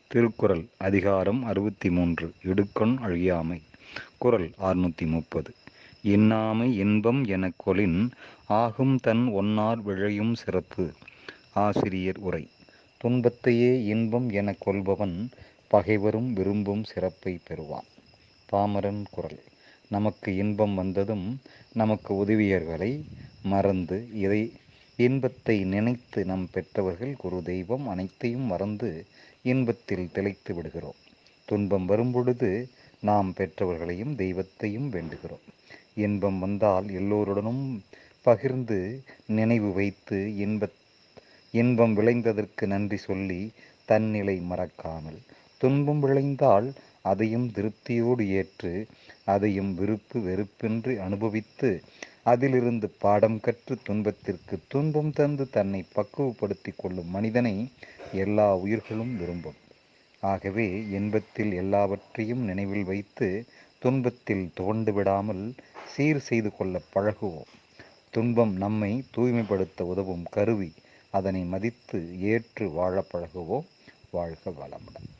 திருக்குறள் அதிகாரம் அறுபத்தி மூன்று இடுக்கண் அழியாமை குறள் அறுநூற்றி முப்பது எண்ணாமை இன்பம் எனக் கொளின் ஆகும் தன் ஒன்னார் விழையும் சிறப்பு ஆசிரியர் உரை துன்பத்தையே இன்பம் எனக் கொள்பவன் பகைவரும் விரும்பும் சிறப்பை பெறுவான் பாமரன் குரல் நமக்கு இன்பம் வந்ததும் நமக்கு உதவியர்களை மறந்து இதை இன்பத்தை நினைத்து நம் பெற்றவர்கள் குரு தெய்வம் அனைத்தையும் மறந்து இன்பத்தில் திளைத்து விடுகிறோம் துன்பம் வரும்பொழுது நாம் பெற்றவர்களையும் தெய்வத்தையும் வேண்டுகிறோம் இன்பம் வந்தால் எல்லோருடனும் பகிர்ந்து நினைவு வைத்து இன்ப இன்பம் விளைந்ததற்கு நன்றி சொல்லி தன்னிலை மறக்காமல் துன்பம் விளைந்தால் அதையும் திருப்தியோடு ஏற்று அதையும் விருப்பு வெறுப்பின்றி அனுபவித்து அதிலிருந்து பாடம் கற்று துன்பத்திற்கு துன்பம் தந்து தன்னை பக்குவப்படுத்தி கொள்ளும் மனிதனை எல்லா உயிர்களும் விரும்பும் ஆகவே இன்பத்தில் எல்லாவற்றையும் நினைவில் வைத்து துன்பத்தில் துவண்டு விடாமல் சீர் செய்து கொள்ள பழகுவோம் துன்பம் நம்மை தூய்மைப்படுத்த உதவும் கருவி அதனை மதித்து ஏற்று வாழ பழகுவோம் வாழ்க வளமுடன்